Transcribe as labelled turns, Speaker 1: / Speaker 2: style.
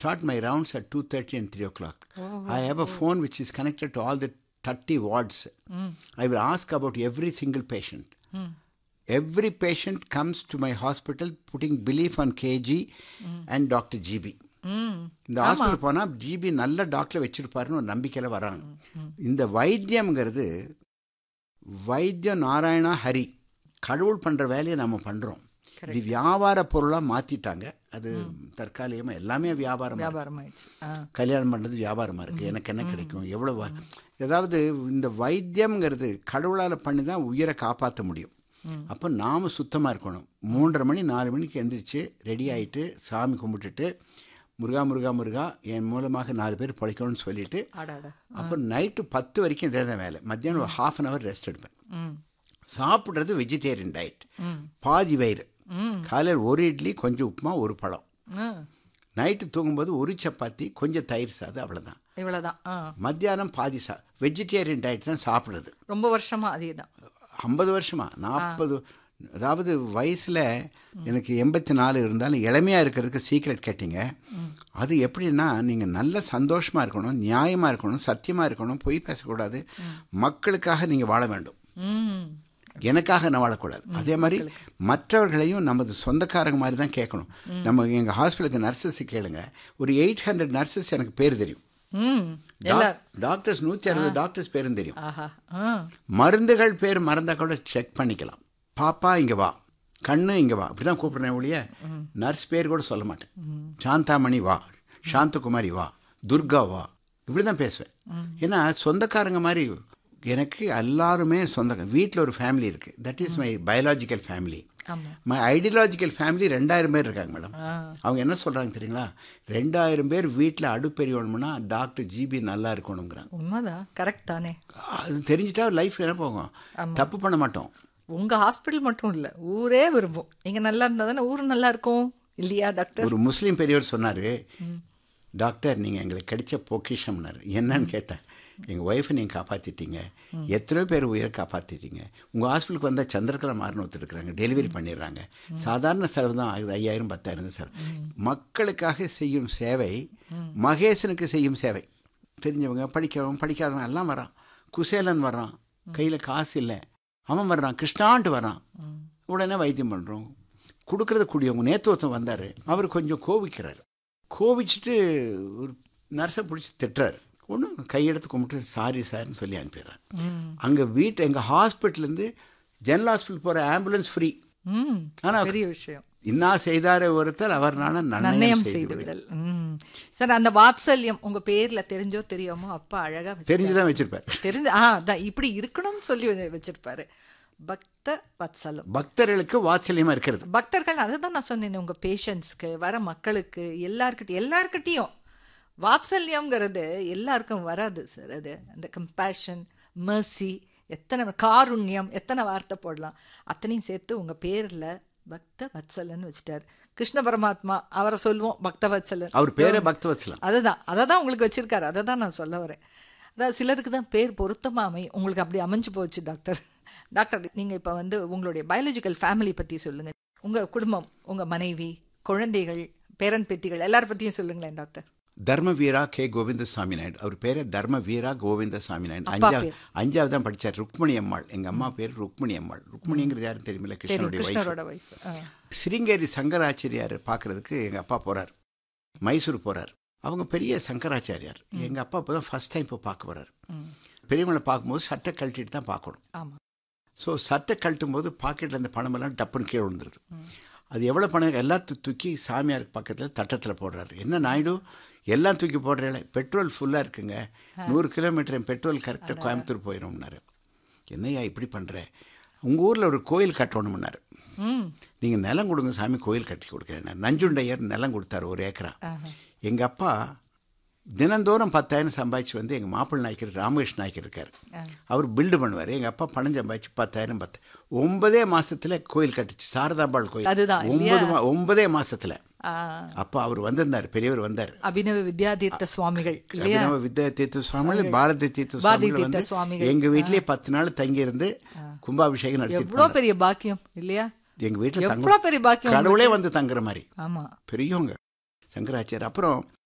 Speaker 1: start my rounds at 2.30 and 3 o'clock. I have a phone which is connected to all the 30 wards. I will ask about every single patient. Every patient comes to my hospital putting belief on KG and Dr. GB. இந்த hospital போனால் GB நல்ல doctor வச்சிருப்பாருன்னு ஒரு நம்பிக்கையில் வராங்க இந்த வைத்தியம்ங்கிறது வைத்திய நாராயணா ஹரி கடவுள் பண்ணுற வேலையை நம்ம பண்ணுறோம் இது வியாபார பொருளாக மாற்றிட்டாங்க அது தற்காலிகமாக எல்லாமே வியாபாரம்
Speaker 2: வியாபாரம் ஆயிடுச்சு ஆ
Speaker 1: கல்யாணம் பண்ணுறது வியாபாரமாக இருக்குது எனக்கு என்ன கிடைக்கும் எவ்வளோ வ- அதாவது இந்த வைத்தியம்ங்கிறது கடவுளால் பண்ணி தான் உயிரை காப்பாற்ற முடியும் அப்போ நாம் சுத்தமாக இருக்கணும் மூன்றரை மணி நாலு மணிக்கு எந்திரிச்சு ரெடி ஆகிட்டு சாமி கும்பிட்டுட்டு முருகா முருகா முருகா என் மூலமாக நாலு பேர் பழிக்கணும்னு சொல்லிட்டு
Speaker 2: ஆடாடா
Speaker 1: அப்போ நைட்டு பத்து வரைக்கும் இதே தான் வேலை மத்தியானம் ஒரு ஹாஃப் அன் ஹவர் ரெஸ்ட் எடுப்பேன்
Speaker 2: ம்
Speaker 1: சாப்பிட்றது வெஜிடேரியன் டயட்
Speaker 2: ம்
Speaker 1: பாதி வயிறு
Speaker 2: ம்
Speaker 1: காலையில் ஒரு இட்லி கொஞ்சம் உப்புமா ஒரு பழம்
Speaker 2: ம்
Speaker 1: நைட்டு தூங்கும்போது ஒரு சப்பாத்தி கொஞ்சம் தயிர் சாதம் அவ்வளோதான்
Speaker 2: இவ்வளோதான் ஆ
Speaker 1: மத்தியானம் பாதி சா வெஜிடேரியன் டயட் தான் சாப்பிட்றது
Speaker 2: ரொம்ப வருஷமா அதே தான்
Speaker 1: ஐம்பது வருஷமா நாற்பது அதாவது வயசில் எனக்கு எண்பத்தி நாலு இருந்தாலும் இளமையாக இருக்கிறதுக்கு சீக்ரெட் கேட்டிங்க அது எப்படின்னா நீங்கள் நல்ல சந்தோஷமாக இருக்கணும் நியாயமாக இருக்கணும் சத்தியமாக இருக்கணும் பொய் பேசக்கூடாது மக்களுக்காக நீங்கள் வாழ வேண்டும்
Speaker 2: ம்
Speaker 1: எனக்காக நான் வாழக்கூடாது அதே மாதிரி மற்றவர்களையும் நமது சொந்தக்காரங்க மாதிரி தான் கேட்கணும் நம்ம எங்கள் ஹாஸ்பிட்டலுக்கு நர்சஸ் கேளுங்க ஒரு எயிட் ஹண்ட்ரட் நர்சஸ் எனக்கு பேர் தெரியும்
Speaker 2: ம் எல்லா
Speaker 1: டாக்டர்ஸ் நூற்றி அறுபது டாக்டர்ஸ் பேரும் தெரியும்
Speaker 2: ஆஹா ஆ
Speaker 1: மருந்துகள் பேர் மறந்தா கூட செக் பண்ணிக்கலாம் பாப்பா இங்கே வா கண்ணு இங்கே வா அப்படி தான் கூப்பிட்றேன் ஒழிய நர்ஸ் பேர் கூட சொல்ல மாட்டேன் சாந்தாமணி வா சாந்தகுமாரி வா துர்கா வா இப்படி தான் பேசுவேன் ஏன்னா சொந்தக்காரங்க மாதிரி எனக்கு எல்லாருமே சொந்த வீட்டில் ஒரு ஃபேமிலி இருக்குது that is my biological family
Speaker 2: ஆமாம்
Speaker 1: மை ஐடியாலஜிக்கல் ஃபேமிலி ரெண்டாயிரம் பேர் இருக்காங்க மேடம்
Speaker 2: ஆ
Speaker 1: அவங்க என்ன சொல்கிறாங்க தெரியுங்களா ரெண்டாயிரம் பேர் வீட்டில் அடுப்பெரியணும்னா டாக்டர் ஜிபி நல்லா இருக்கணுங்கிறாங்க
Speaker 2: உண்மைதான் கரெக்ட் தானே
Speaker 1: அது தெரிஞ்சிட்டா லைஃப் என்ன போகும் தப்பு பண்ண மாட்டோம்
Speaker 2: உங்க ஹாஸ்பிட்டல் மட்டும் இல்ல ஊரே விரும்பும் நீங்க நல்லா இருந்தா தானே ஊர் நல்லா இருக்கும் இல்லையா டாக்டர்
Speaker 1: ஒரு முஸ்லீம் பெரியவர் சொன்னார் டாக்டர் நீங்கள் எங்களுக்கு கிடைச்ச பொக்கிஷம்னார் என்னன்னு கேட்டேன் எங்கள் ஒய்ஃபை நீங்கள் காப்பாற்றிட்டீங்க எத்தனையோ பேர் உயிரை காப்பாற்றிட்டீங்க உங்கள் ஹாஸ்பிட்டலுக்கு வந்தால் சந்திரகலா மாறின ஒருத்தர் இருக்கிறாங்க டெலிவரி பண்ணிடுறாங்க சாதாரண செலவு தான் ஆகுது ஐயாயிரம் பத்தாயிரம் சார் மக்களுக்காக செய்யும் சேவை மகேசனுக்கு செய்யும் சேவை தெரிஞ்சவங்க படிக்கிறவங்க படிக்காதவங்க எல்லாம் வரான் குசேலன் வர்றான் கையில் காசு இல்லை அவன் வர்றான் கிருஷ்ணான்ட்டு வரான் உடனே வைத்தியம் பண்ணுறோம் கொடுக்கறது கூடியவங்க நேற்று ஒருத்தன் வந்தார் அவர் கொஞ்சம் கோவிக்கிறார் கோவிச்சுட்டு ஒரு நர்ஸை பிடிச்சி திட்டுறாரு ஒன்று கையெடுத்து கும்பிட்டு சாரி சார்னு சொல்லி அனுப்பிடுறார் அங்கே வீட்டு எங்கள் ஹாஸ்பிட்டல்லேருந்து ஜெனரல் ஹாஸ்பிட்டல் போகிற ஆம்புலன்ஸ் ஃப்ரீ
Speaker 2: ம்
Speaker 1: ஆனா-
Speaker 2: பெரிய விஷயம்
Speaker 1: இன்னா செய்தார ஒருத்தர் அவர்னால நன்னயம்
Speaker 2: நன்னயம்
Speaker 1: செய்து
Speaker 2: செய்து
Speaker 1: விடல்
Speaker 2: விடல் ம் சார் அந்த வாத்சல்யம் உங்க பேர்ல தெரிஞ்சோ தெரியாமோ அப்பா அழகா வச்சு
Speaker 1: தெரிஞ்சுதான் வச்சிருப்பார்
Speaker 2: தெரிஞ்சு ஆ அதான் இப்படி இருக்கணும்னு சொல்லி வ- வச்சிருப்பாரு பக்த வத்சலம்
Speaker 1: பக்தர்களுக்கு வாத்சல்யமா இருக்கிறது
Speaker 2: பக்தர்கள் அதை தான் நான் சொன்னேன் உங்க பேஷண்ட்ஸ்க்கு வர மக்களுக்கு எல்லார்கிட்ட எல்லார்கிட்டயும் வாத்சல்யம்ங்கிறது எல்லாருக்கும் வராது சார் அது அந்த கம்பேஷன் மர்சி எத்தனை காருண்யம் எத்தனை வார்த்தை போடலாம் அத்தனையும் சேர்த்து உங்க பேர்ல பக்த வத்சலன் வச்சுட்டார் கிருஷ்ண பரமாத்மா அவரை சொல்லுவோம் பக்த வத்சலன்
Speaker 1: அவர் பேரே பக்தவத்சலம்
Speaker 2: அதுதான் அதை தான் உங்களுக்கு வச்சிருக்காரு அதை தான் நான் சொல்ல வரேன் அதாவது சிலருக்கு தான் பேர் பொருத்தமாக அமை உங்களுக்கு அப்படி அமைஞ்சு போச்சு டாக்டர் டாக்டர் நீங்கள் இப்போ வந்து உங்களுடைய பயாலஜிக்கல் ஃபேமிலி பற்றி சொல்லுங்கள் உங்கள் குடும்பம் உங்கள் மனைவி குழந்தைகள் பேரன் பேத்திகள் எல்லார பற்றியும் சொல்லுங்களேன் டாக்டர்
Speaker 1: தர்மவீரா கே கோவிந்தசாமி நாயுடு அவர் பேரே தர்மவீரா கோவிந்தசாமி நாயுடு
Speaker 2: அப்பா
Speaker 1: அஞ்சாவது
Speaker 2: பேர்.
Speaker 1: அஞ்சாவது தான் படிச்சார் ருக்மணி அம்மாள் எங்க அம்மா பேர் ருக்மணி அம்மாள் ருக்மணிங்கிறது யாரும் தெரியுமில்ல
Speaker 2: தெரியும்
Speaker 1: கிருஷ்ணனுடைய வைஃப்
Speaker 2: கிருஷ்ணரோட ஒய்ஃப்
Speaker 1: சிருங்கேரி சங்கராச்சாரியார் பார்க்கறதுக்கு எங்கள் அப்பா போகிறார் மைசூர் போகிறார் அவங்க பெரிய சங்கராச்சாரியார் எங்கள் அப்பா இப்போ தான் ஃபஸ்ட் டைம் இப்போ பார்க்க வர்றார் பெரியவங்களை பார்க்கும்போது சட்டை கழட்டிட்டு தான் பார்க்கணும்
Speaker 2: ஆமாம்
Speaker 1: ஸோ சட்டை கழட்டும் போது பாக்கெட்டில் இருந்த பணமெல்லாம் டப்புன்னு கீழே விழுந்துருது அது எவ்வளோ பணம் எல்லாத்தையும் தூக்கி சாமியார் பக்கத்தில் தட்டத்தில் போடுறாரு என்ன நாயுடு எல்லாம் தூக்கி போடுறேன் பெட்ரோல் ஃபுல்லாக இருக்குங்க நூறு கிலோமீட்டர் என் பெட்ரோல் கரெக்டாக கோயம்புத்தூர் போயிடும்னாரு என்னய்யா இப்படி பண்ணுற உங்கள் ஊரில் ஒரு கோயில் கட்டணும்னாரு
Speaker 2: ம்
Speaker 1: நீங்கள் நிலம் கொடுங்க சாமி கோயில் கட்டி கொடுக்குறேன் நஞ்சுண்டையர் நிலம் கொடுத்தாரு ஒரு ஏக்கரா எங்கள் அப்பா தினந்தோறும் பத்தாயிரம் சம்பாதிச்சு வந்து எங்கள் மாப்பிள்ளை நாய்க்கர் ராமகிருஷ்ண நாய்க்கர் இருக்கார் அவர் பில்டு பண்ணுவார் எங்கள் அப்பா பணம் சம்பாதிச்சு பத்தாயிரம் பத்து ஒன்பதே மாசத்துல கோயில் கட்டுச்சு சாரதாம்பாள் கோயில்
Speaker 2: அதுதான்,
Speaker 1: ஒன்பது மா ஒன்பதே மாசத்துல
Speaker 2: ஆ,
Speaker 1: அப்போ அவர் வந்திருந்தார் பெரியவர் வந்தார்
Speaker 2: அபினவ வித்யாதீர்த்த சுவாமிகள் இல்லையா
Speaker 1: அபினவ வித்யா தீர்த்த சுவாமிகள் பாரதி தீர்த்த
Speaker 2: பாரதி
Speaker 1: சுவாமிகள்
Speaker 2: தீர்த்த
Speaker 1: வந்து
Speaker 2: சுவாமிகள்.
Speaker 1: எங்க வீட்லயே பத்து நாள் தங்கி இருந்து கும்பாபிஷேகம் நடத்தி
Speaker 2: எவ்வளோ பெரிய பாக்கியம் இல்லையா
Speaker 1: எங்க வீட்டுல
Speaker 2: எவ்வளோ பெரிய பாக்கியம்
Speaker 1: கடவுளே வந்து தங்குற மாதிரி
Speaker 2: ஆமா
Speaker 1: பெரியவங்க சங்கராச்சாரியர் அப்புறம்